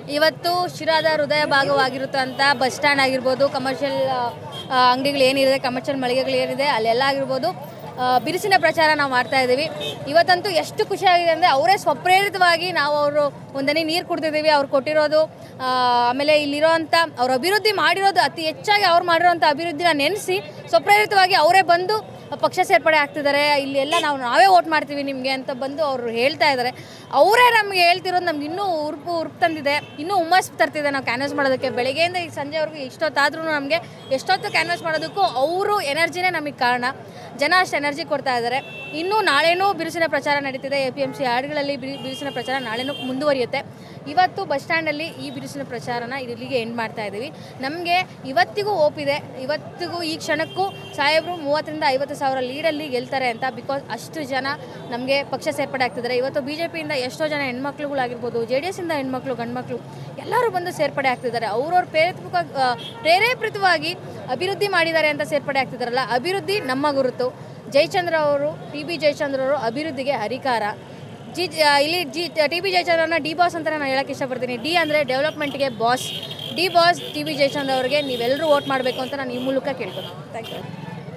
ಇವತ್ತು ಶಿರಾದ ಹೃದಯ ಭಾಗವಾಗಿರುತ್ತಂಥ ಬಸ್ ಸ್ಟ್ಯಾಂಡ್ ಆಗಿರ್ಬೋದು ಕಮರ್ಷಿಯಲ್ ಅಂಗಡಿಗಳು ಏನಿದೆ ಕಮರ್ಷಿಯಲ್ ಮಳಿಗೆಗಳು ಏನಿದೆ ಅಲ್ಲೆಲ್ಲ ಆಗಿರ್ಬೋದು ಆ, ಬಿರುಸಿನ ಪ್ರಚಾರ ನಾವು ಮಾಡ್ತಾ ಇದ್ದೀವಿ ಇವತ್ತಂತೂ ಎಷ್ಟು ಖುಷಿಯಾಗಿದೆ ಅಂದರೆ ಅವರೇ ಸ್ವಪ್ರೇರಿತವಾಗಿ ನಾವು ಅವರು ಒಂದನೇ ನೀರು ಕುಡ್ದಿದ್ದೀವಿ ಅವ್ರು ಕೊಟ್ಟಿರೋದು ಆ, ಆಮೇಲೆ ಇಲ್ಲಿರೋಂಥ ಅವ್ರು ಅಭಿವೃದ್ಧಿ ಮಾಡಿರೋದು ಅತಿ ಹೆಚ್ಚಾಗಿ ಅವ್ರು ಮಾಡಿರೋಂಥ ಅಭಿವೃದ್ಧಿನ ನೆನೆಸಿ ಸ್ವಪ್ರೇರಿತವಾಗಿ ಅವರೇ ಬಂದು ಪಕ್ಷ ಸೇರ್ಪಡೆ ಆಗ್ತಿದ್ದಾರೆ ಇಲ್ಲಿ ಎಲ್ಲ ನಾವು ನಾವೇ ವೋಟ್ ಮಾಡ್ತೀವಿ ನಿಮಗೆ ಅಂತ ಬಂದು ಅವರು ಹೇಳ್ತಾ ಇದ್ದಾರೆ ಅವರೇ ನಮಗೆ ಹೇಳ್ತಿರೋದು ನಮ್ಗೆ ಇನ್ನೂ ಉರುಪು ಉರುಪು ತಂದಿದೆ ಇನ್ನೂ ಹುಮ್ಮಸ್ ತರ್ತಿದೆ ನಾವು ಕ್ಯಾನ್ವಾಸ್ ಮಾಡೋದಕ್ಕೆ ಬೆಳಗ್ಗೆಯಿಂದ ಈ ಸಂಜೆವರೆಗೂ ಎಷ್ಟೊತ್ತಾದ್ರೂ ನಮಗೆ ಎಷ್ಟೊತ್ತು ಕ್ಯಾನ್ವಾಸ್ ಮಾಡೋದಕ್ಕೂ ಅವರು ಎನರ್ಜಿನೇ ನಮಗೆ ಕಾರಣ ಜನ ಅಷ್ಟು ಎನರ್ಜಿ ಕೊಡ್ತಾ ಇದ್ದಾರೆ ಇನ್ನೂ ನಾಳೆನೂ ಬಿರುಸಿನ ಪ್ರಚಾರ ನಡೀತಿದೆ ಎ ಪಿ ಎಮ್ ಸಿ ಹಾಡುಗಳಲ್ಲಿ ಬಿರು ಬಿರುಸಿನ ಪ್ರಚಾರ ನಾಳೆನೂ ಮುಂದುವರಿಯುತ್ತೆ ಇವತ್ತು ಬಸ್ ಸ್ಟ್ಯಾಂಡಲ್ಲಿ ಈ ಬಿರುಸಿನ ಪ್ರಚಾರನ ಇಲ್ಲಿಗೆ ಎಂಡ್ ಮಾಡ್ತಾ ಇದ್ದೀವಿ ನಮಗೆ ಇವತ್ತಿಗೂ ಓಪಿದೆ ಇವತ್ತಿಗೂ ಈ ಕ್ಷಣಕ್ಕೂ ಸಾಹೇಬರು ಮೂವತ್ತರಿಂದ ಐವತ್ತು ಸಾವಿರ ಲೀಡಲ್ಲಿ ಗೆಲ್ತಾರೆ ಅಂತ ಬಿಕಾಸ್ ಅಷ್ಟು ಜನ ನಮಗೆ ಪಕ್ಷ ಸೇರ್ಪಡೆ ಆಗ್ತಿದ್ದಾರೆ ಇವತ್ತು ಬಿ ಜೆ ಪಿಯಿಂದ ಎಷ್ಟೋ ಜನ ಹೆಣ್ಮಕ್ಳುಗಳಾಗಿರ್ಬೋದು ಜೆ ಡಿ ಎಸ್ಸಿಂದ ಹೆಣ್ಮಕ್ಳು ಗಂಡ್ಮಕ್ಳು ಎಲ್ಲರೂ ಬಂದು ಸೇರ್ಪಡೆ ಆಗ್ತಿದ್ದಾರೆ ಅವ್ರವ್ರ ಪ್ರೇರಿತ ಪ್ರೇರೇಪಿತವಾಗಿ ಅಭಿವೃದ್ಧಿ ಮಾಡಿದ್ದಾರೆ ಅಂತ ಸೇರ್ಪಡೆ ಆಗ್ತಿದ್ದಾರಲ್ಲ ಅಭಿವೃದ್ಧಿ ನಮ್ಮ ಗುರುತು ಜಯಚಂದ್ರ ಅವರು ಟಿ ಬಿ ಜಯಚಂದ್ರ ಅವರು ಅಭಿವೃದ್ಧಿಗೆ ಹರಿಕಾರ ಜಿ ಜ- ಇಲ್ಲಿ ಜಿ ಟಿ ಬಿ ಜಯಚಂದ್ರನ ಡಿ ಬಾಸ್ ಅಂತ ನಾನು ಹೇಳಕ್ಕೆ ಇಷ್ಟಪಡ್ತೀನಿ ಡಿ ಅಂದರೆ ಡೆವಲಪ್ಮೆಂಟ್ಗೆ boss D boss T B Jayachandra ಅವರಿಗೆ ನೀವೆಲ್ಲರೂ ವೋಟ್ ಮಾಡಬೇಕು ಅಂತ ನಾನು ಈ ಮೂಲಕ ಕೇಳ್ತೀನಿ ಥ್ಯಾಂಕ್ ಯು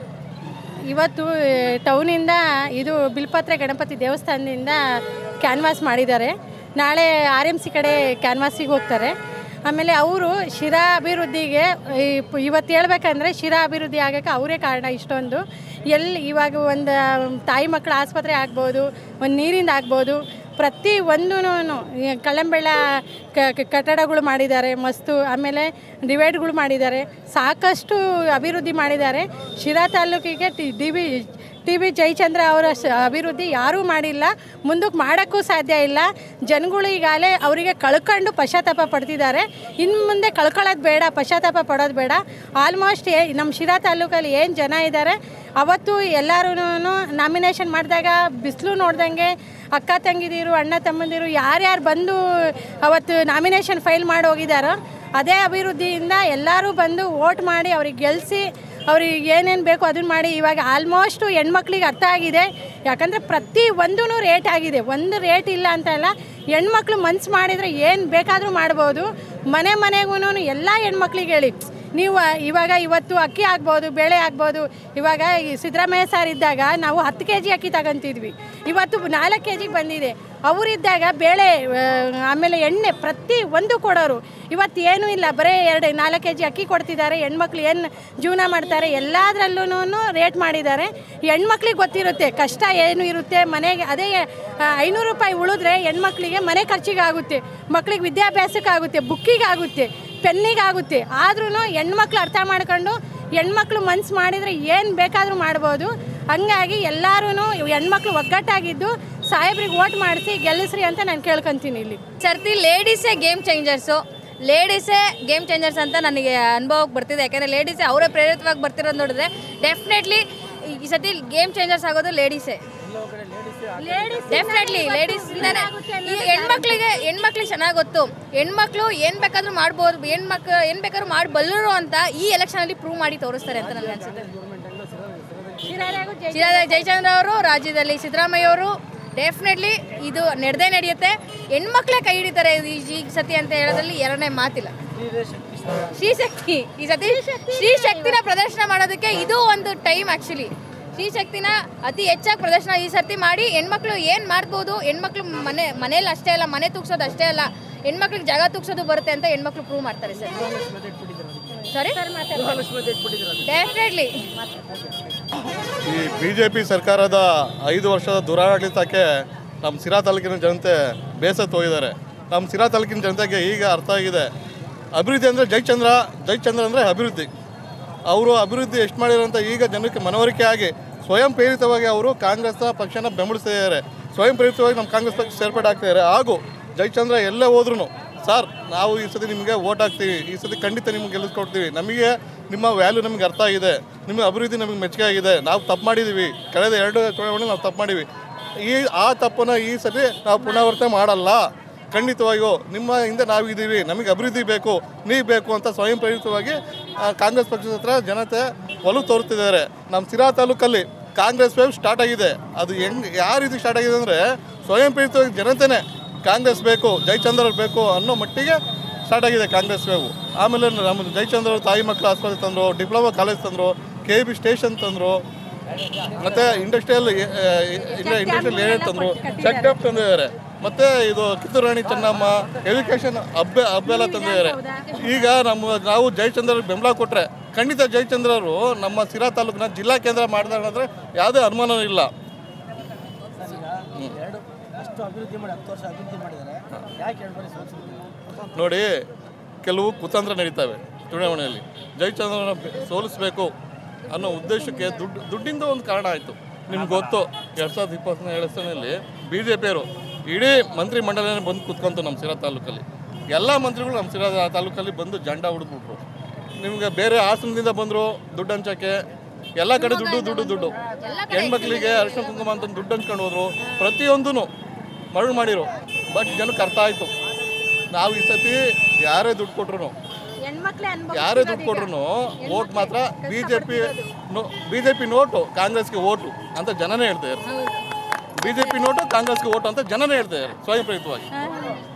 ಇವತ್ತು ಟೌನಿಂದ ಇದು ಬಿಲ್ಪತ್ರೆ ಗಣಪತಿ ದೇವಸ್ಥಾನದಿಂದ ಕ್ಯಾನ್ವಾಸ್ ಮಾಡಿದ್ದಾರೆ ನಾಳೆ ಆರ್ ಎಮ್ ಸಿ ಕಡೆ ಕ್ಯಾನ್ವಾಸಿಗೆ ಹೋಗ್ತಾರೆ ಆಮೇಲೆ ಅವರು ಶಿರಾ ಅಭಿವೃದ್ಧಿಗೆ ಈ ಪ್- ಇವತ್ತು ಹೇಳ್ಬೇಕಂದ್ರೆ ಶಿರಾ ಅಭಿವೃದ್ಧಿ ಆಗೋಕ್ಕೆ ಅವರೇ ಕಾರಣ ಇಷ್ಟೊಂದು ಎಲ್ಲಿ ಇವಾಗ ಒಂದು ತಾಯಿ ಮಕ್ಕಳ ಆಸ್ಪತ್ರೆ ಆಗ್ಬೋದು ಒಂದು ನೀರಿಂದ ಆಗ್ಬೋದು ಪ್ರತಿ ಒಂದೂ ಕಳ್ಳಂಬೆಳ ಕ- ಕ- ಕಟ್ಟಡಗಳು ಮಾಡಿದ್ದಾರೆ ಮಸ್ತು ಆಮೇಲೆ ಡಿವೈಡ್ಗಳು ಮಾಡಿದ್ದಾರೆ ಸಾಕಷ್ಟು ಅಭಿವೃದ್ಧಿ ಮಾಡಿದ್ದಾರೆ ಶಿರಾ ತಾಲೂಕಿಗೆ ಟಿ ಡಿ ಬಿ ಟಿ ಬಿ ಜಯಚಂದ್ರ ಅವರ ಸ- ಅಭಿವೃದ್ಧಿ ಯಾರೂ ಮಾಡಿಲ್ಲ ಮುಂದಕ್ಕೆ ಮಾಡೋಕ್ಕೂ ಸಾಧ್ಯ ಇಲ್ಲ ಜನಗಳು ಈಗಾಗಲೇ ಅವರಿಗೆ ಕಳ್ಕೊಂಡು ಪಶ್ಚಾತ್ತಾಪ ಪಡ್ತಿದ್ದಾರೆ ಇನ್ನು ಮುಂದೆ ಕಳ್ಕೊಳ್ಳೋದು ಬೇಡ ಪಶ್ಚಾತ್ತಾಪ ಪಡೋದು ಬೇಡ ಆಲ್ಮೋಸ್ಟ್ ಏ ನಮ್ಮ ಶಿರಾ ತಾಲೂಕಲ್ಲಿ ಏನು ಜನ ಇದ್ದಾರೆ ಅವತ್ತು ಎಲ್ಲರೂ ನಾಮಿನೇಷನ್ ಮಾಡಿದಾಗ ಬಿಸಿಲು ನೋಡ್ದಂಗೆ ಅಕ್ಕ ತಂಗಿದಿರು ಅಣ್ಣ ತಮ್ಮಂದಿರು ಯಾರ್ಯಾರು ಬಂದು ಅವತ್ತು ನಾಮಿನೇಷನ್ ಫೈಲ್ ಮಾಡಿ ಹೋಗಿದ್ದಾರೋ ಅದೇ ಅಭಿವೃದ್ಧಿಯಿಂದ ಎಲ್ಲರೂ ಬಂದು ವೋಟ್ ಮಾಡಿ ಅವ್ರಿಗೆ ಗೆಲ್ಲಿಸಿ ಅವ್ರಿಗೆ ಏನೇನು ಬೇಕು ಅದನ್ನು ಮಾಡಿ ಇವಾಗ ಆಲ್ಮೋಸ್ಟು ಹೆಣ್ಮಕ್ಳಿಗೆ ಅರ್ಥ ಆಗಿದೆ ಯಾಕಂದರೆ ಪ್ರತಿ ಒಂದೂ ರೇಟ್ ಆಗಿದೆ ಒಂದು ರೇಟ್ ಇಲ್ಲ ಅಂತ ಅಲ್ಲ ಹೆಣ್ಮಕ್ಳು ಮನ್ಸು ಮಾಡಿದರೆ ಏನು ಬೇಕಾದರೂ ಮಾಡ್ಬೋದು ಮನೆ ಮನೆಗೂ ಎಲ್ಲ ಹೆಣ್ಮಕ್ಳಿಗೆ ಹೇಳಿ ನೀವು ಇವಾಗ ಇವತ್ತು ಅಕ್ಕಿ ಆಗ್ಬೋದು ಬೇಳೆ ಆಗ್ಬೋದು ಇವಾಗ ಈ ಸಿದ್ದರಾಮಯ್ಯ ಸರ್ ಇದ್ದಾಗ ನಾವು ಹತ್ತು ಕೆ ಜಿ ಅಕ್ಕಿ ತಗೊಂತಿದ್ವಿ ಇವತ್ತು ನಾಲ್ಕು ಕೆ ಜಿಗೆ ಬಂದಿದೆ ಅವರಿದ್ದಾಗ ಬೇಳೆ ಆ, ಆಮೇಲೆ ಎಣ್ಣೆ ಪ್ರತಿ ಒಂದು ಕೊಡೋರು ಇವತ್ತು ಏನೂ ಇಲ್ಲ ಬರೀ ಎರಡು ನಾಲ್ಕು ಕೆ ಜಿ ಅಕ್ಕಿ ಕೊಡ್ತಿದ್ದಾರೆ ಹೆಣ್ಮಕ್ಳು ಏನು ಜೀವನ ಮಾಡ್ತಾರೆ ಎಲ್ಲದರಲ್ಲೂ ರೇಟ್ ಮಾಡಿದ್ದಾರೆ ಹೆಣ್ಮಕ್ಳಿಗೆ ಗೊತ್ತಿರುತ್ತೆ ಕಷ್ಟ ಏನು ಇರುತ್ತೆ ಮನೆಗೆ ಅದೇ ಆ, ಐನೂರು ರೂಪಾಯಿ ಉಳಿದ್ರೆ ಹೆಣ್ಮಕ್ಳಿಗೆ ಮನೆ ಖರ್ಚಿಗೆ ಆಗುತ್ತೆ ಮಕ್ಳಿಗೆ ವಿದ್ಯಾಭ್ಯಾಸಕ್ಕೆ ಆಗುತ್ತೆ ಬುಕ್ಕಿಗೆ ಆಗುತ್ತೆ ಪೆನ್ನಿಗೆ ಆಗುತ್ತೆ ಆದ್ರೂ ಹೆಣ್ಮಕ್ಳು ಅರ್ಥ ಮಾಡ್ಕೊಂಡು ಹೆಣ್ಮಕ್ಳು ಮನ್ಸು ಮಾಡಿದರೆ ಏನು ಬೇಕಾದರೂ ಮಾಡ್ಬೋದು ಹಂಗಾಗಿ ಎಲ್ಲರೂ ಹೆಣ್ಮಕ್ಳು ಒಗ್ಗಟ್ಟಾಗಿದ್ದು ಸಾಹೇಬ್ರಿಗೆ ಓಟ್ ಮಾಡಿಸಿ ಗೆಲ್ಲಿಸ್ರಿ ಅಂತ ನಾನು ಕೇಳ್ಕೊತೀನಿ ಇಲ್ಲಿ ಸರ್ತಿ ಲೇಡೀಸೇ ಗೇಮ್ ಚೇಂಜರ್ಸು ಲೇಡೀಸೇ ಗೇಮ್ ಚೇಂಜರ್ಸ್ ಅಂತ ನನಗೆ ಅನುಭವಕ್ಕೆ ಬರ್ತಿದೆ ಯಾಕಂದರೆ ಲೇಡೀಸೇ ಅವರೇ ಪ್ರೇರಿತವಾಗಿ ಬರ್ತಿರೋದು ನೋಡಿದ್ರೆ ಡೆಫಿನೆಟ್ಲಿ ಈ ಸತಿ ಗೇಮ್ ಚೇಂಜರ್ಸ್ ಆಗೋದು ಲೇಡೀಸೇ ಡೆಫಿನೆಟ್ಲಿ ಲೇಡೀಸ್ ಈ ಹೆಣ್ಮಕ್ಳಿಗೆ ಹೆಣ್ಮಕ್ಳಿಗೆ ಚೆನ್ನಾಗಿ ಗೊತ್ತು ಹೆಣ್ಮಕ್ಳು ಏನು ಬೇಕಾದ್ರೂ ಮಾಡ್ಬೋದು ಹೆಣ್ಮಕ್ಳು ಏನು ಬೇಕಾದ್ರೂ ಮಾಡಬಲ್ಲರು ಅಂತ ಈ ಎಲೆಕ್ಷನಲ್ಲಿ ಪ್ರೂವ್ ಮಾಡಿ ತೋರಿಸ್ತಾರೆ ಅಂತ ನನಗೆ ಅನ್ಸುತ್ತೆ ಶಿರಾದ ಜಯಚಂದ್ರ ಅವರು ರಾಜ್ಯದಲ್ಲಿ ಸಿದ್ದರಾಮಯ್ಯ ಅವರು ಡೆಫಿನೆಟ್ಲಿ ಇದು ನಡೆದೇ ನಡೆಯುತ್ತೆ ಹೆಣ್ಮಕ್ಳೇ ಕೈ ಹಿಡಿತಾರೆ ಈ ಈ ಸತಿ ಅಂತ ಹೇಳೋದ್ರಲ್ಲಿ ಎರಡನೇ ಮಾತಿಲ್ಲ ಶ್ರೀಶಕ್ತಿ ಈ ಸತಿ ಶ್ರೀಶಕ್ತಿನ ಪ್ರದರ್ಶನ ಮಾಡೋದಕ್ಕೆ ಇದು ಒಂದು ಟೈಮ್ ಆ್ಯಕ್ಚುಲಿ ಶ್ರೀಶಕ್ತಿನ ಅತಿ ಹೆಚ್ಚಾಗಿ ಪ್ರದರ್ಶನ ಈ ಸರ್ತಿ ಮಾಡಿ ಹೆಣ್ಮಕ್ಳು ಏನು ಮಾಡ್ಬೋದು ಹೆಣ್ಮಕ್ಳು ಮನೆ ಮನೇಲಿ ಅಷ್ಟೇ ಅಲ್ಲ ಮನೆ ತೂಗ್ಸೋದು ಅಷ್ಟೇ ಅಲ್ಲ ಹೆಣ್ಮಕ್ಳಿಗೆ ಜಾಗ ತೂಗ್ಸೋದು ಬರುತ್ತೆ ಅಂತ ಹೆಣ್ಮಕ್ಳು ಪ್ರೂವ್ ಮಾಡ್ತಾರೆ ಸರ್ ಸಾರಿ ಡೆಫಿನೆಟ್ಲಿ ಈ ಬಿ ಜೆ ಪಿ ಸರ್ಕಾರದ ಐದು ವರ್ಷದ ದುರಾಡಳಿತಕ್ಕೆ ನಮ್ಮ ಸಿರಾ ತಾಲೂಕಿನ ಜನತೆ ಬೇಸತ್ತು ಹೋಗಿದ್ದಾರೆ ನಮ್ಮ ಸಿರಾ ತಾಲೂಕಿನ ಜನತೆಗೆ ಈಗ ಅರ್ಥ ಆಗಿದೆ ಅಭಿವೃದ್ಧಿ ಅಂದರೆ ಜಯಚಂದ್ರ ಜಯಚಂದ್ರ ಅಂದರೆ ಅಭಿವೃದ್ಧಿ ಅವರು ಅಭಿವೃದ್ಧಿ ಎಷ್ಟು ಮಾಡಿರೋಂಥ ಈಗ ಜನಕ್ಕೆ ಮನವರಿಕೆ ಆಗಿ ಸ್ವಯಂ ಪ್ರೇರಿತವಾಗಿ ಅವರು ಕಾಂಗ್ರೆಸ್ ಪಕ್ಷನ ಬೆಂಬಲಿಸ್ತಿದ್ದಾರೆ ಸ್ವಯಂ ಪ್ರೇರಿತವಾಗಿ ನಮ್ಮ ಕಾಂಗ್ರೆಸ್ ಪಕ್ಷ ಸೇರ್ಪಡೆ ಆಗ್ತಿದ್ದಾರೆ ಹಾಗೂ ಜಯಚಂದ್ರ ಎಲ್ಲೇ ಹೋದ್ರೂ ಸರ್ ನಾವು ಈ ಸತಿ ನಿಮಗೆ ಓಟ್ ಹಾಕ್ತೀವಿ ಈ ಸತಿ ಖಂಡಿತ ನಿಮ್ಗೆ ಗೆಲ್ಲಿಸ್ಕೊಡ್ತೀವಿ ನಮಗೆ ನಿಮ್ಮ ವ್ಯಾಲ್ಯೂ ನಮಗೆ ಅರ್ಥ ಆಗಿದೆ ನಿಮ್ಮ ಅಭಿವೃದ್ಧಿ ನಮಗೆ ಮೆಚ್ಚುಗೆ ಆಗಿದೆ ನಾವು ತಪ್ಪು ಮಾಡಿದ್ದೀವಿ ಕಳೆದ ಎರಡು ಚುನಾವಣೆ ನಾವು ತಪ್ಪು ಮಾಡಿವಿ ಈ ಆ ತಪ್ಪನ್ನು ಈ ಸತಿ ನಾವು ಪುನರಾವರ್ತನೆ ಮಾಡಲ್ಲ ಖಂಡಿತವಾಗಿಯೂ ನಿಮ್ಮ ಹಿಂದೆ ನಾವಿದ್ದೀವಿ ನಮಗೆ ಅಭಿವೃದ್ಧಿ ಬೇಕು ನೀವು ಬೇಕು ಅಂತ ಸ್ವಯಂ ಪ್ರೇರಿತವಾಗಿ ಆ, ಕಾಂಗ್ರೆಸ್ ಪಕ್ಷದ ಹತ್ರ ಜನತೆ ಒಲವು ತೋರುತ್ತಿದ್ದಾರೆ ನಮ್ಮ ಸಿರಾ ತಾಲೂಕಲ್ಲಿ ಕಾಂಗ್ರೆಸ್ ವೇವ್ ಸ್ಟಾರ್ಟ್ ಆಗಿದೆ ಅದು ಹೆಂಗ್ ಯಾವ ರೀತಿ ಸ್ಟಾರ್ಟ್ ಆಗಿದೆ ಅಂದರೆ ಸ್ವಯಂ ಪ್ರೇರಿತವಾಗಿ ಜನತೆನೇ ಕಾಂಗ್ರೆಸ್ ಬೇಕು ಜಯಚಂದ್ರ ಬೇಕು ಅನ್ನೋ ಮಟ್ಟಿಗೆ ಸ್ಟಾರ್ಟ್ ಆಗಿದೆ ಕಾಂಗ್ರೆಸ್ ವೇವು ಆಮೇಲೆ ನಮ್ಮ ಜಯಚಂದ್ರ ಅವ್ರ ತಾಯಿ ಮಕ್ಕಳು ಆಸ್ಪತ್ರೆ ತಂದರು ಡಿಪ್ಲೊಮಾ ಕಾಲೇಜ್ ತಂದರು ಕೆ ಬಿ ಸ್ಟೇಷನ್ ತಂದರು ಮತ್ತು ಇಂಡಸ್ಟ್ರಿಯಲ್ ಇಂಡಸ್ಟ್ರಿಯಲ್ ಏರಿಯಾ ತಂದರು ಚೆಕ್ ಡ್ಯಾಪ್ ತಂದಿದ್ದಾರೆ ಮತ್ತು ಇದು ಕಿತ್ತೂರು ರಾಣಿ ಚೆನ್ನಮ್ಮ ಎಜುಕೇಷನ್ ಹಬ್ಬ ಹಬ್ಬ ಎಲ್ಲ ತಂದಿದ್ದಾರೆ ಈಗ ನಮ್ಮ ನಾವು ಜಯಚಂದ್ರ ಬೆಂಬಲ ಕೊಟ್ಟರೆ ಖಂಡಿತ ಜಯಚಂದ್ರರು ನಮ್ಮ ಸಿರಾ ತಾಲೂಕಿನ ಜಿಲ್ಲಾ ಕೇಂದ್ರ ಮಾಡಿದಾರೆ ಅಂದರೆ ಯಾವುದೇ ಅನುಮಾನ ಇಲ್ಲ ಎರಡು ಅಷ್ಟು ಅಭಿವೃದ್ಧಿ ಮಾಡಿ ಹತ್ತು ವರ್ಷ ಅಭಿವೃದ್ಧಿ ಮಾಡಿದ್ದಾರೆ ಯಾಕೆ ಎರಡು ಬಾರಿ ಸೋಲ್ಸಿದ್ರು ನೋಡಿ ಕೆಲವು ಕುತಂತ್ರ ನಡೀತವೆ ಚುನಾವಣೆಯಲ್ಲಿ ಜಯಚಂದ್ರನ ಸೋಲಿಸಬೇಕು ಅನ್ನೋ ಉದ್ದೇಶಕ್ಕೆ ದುಡ್ಡು ದುಡ್ಡಿಂದ ಒಂದು ಕಾರಣ ಆಯಿತು ನಿಮ್ಗೆ ಗೊತ್ತು ಎರಡು ಸಾವಿರದ ಇಪ್ಪತ್ತನೇ ಎಲೆಕ್ಷನಲ್ಲಿ ಬಿ ಜೆ ಪಿಯವರು ಇಡೀ ಮಂತ್ರಿ ಮಂಡಲನೇ ಬಂದು ಕೂತ್ಕೊಂತು ನಮ್ಮ ಸಿರಾ ತಾಲೂಕಲ್ಲಿ ಎಲ್ಲ ಮಂತ್ರಿಗಳು ನಮ್ಮ ಸಿರಾ ತಾಲೂಕಲ್ಲಿ ಬಂದು ಜಂಡ ಹುಡುಕ್ಬಿಟ್ರು ನಿಮ್ಗೆ ಬೇರೆ ಹಾಸನದಿಂದ ಬಂದರು ದುಡ್ಡು ಹಂಚಕ್ಕೆ ಎಲ್ಲ ಕಡೆ ದುಡ್ಡು ದುಡ್ಡು ದುಡ್ಡು ಹೆಣ್ಮಕ್ಳಿಗೆ ಅರಿಶಿನ ಕುಂಕುಮ ಅಂತ ದುಡ್ಡು ಹಂಚ್ಕೊಂಡು ಹೋದ್ರು ಪ್ರತಿಯೊಂದೂ ಮರಳು ಮಾಡಿರು ಬಟ್ ಜನಕ್ಕೆ ಅರ್ಥ ಆಯಿತು ನಾವು ಈ ಸತಿ ಯಾರೇ ದುಡ್ಡು ಕೊಟ್ರು ಹೆಣ್ಮಕ್ಳೇ ಯಾರೇ ದುಡ್ಡು ಕೊಟ್ರು ವೋಟ್ ಮಾತ್ರ B J P B J P note ಕಾಂಗ್ರೆಸ್ಗೆ ಓಟು ಅಂತ ಜನನೇ ಹೇಳ್ತಾರೆ ಬಿ ಜೆ ಪಿ ನೋಟು ಕಾಂಗ್ರೆಸ್ಗೆ ಓಟು ಅಂತ ಜನನೇ ಹೇಳ್ತಾರೆ ಸ್ವಯಂ ಪ್ರೇರಿತವಾಗಿ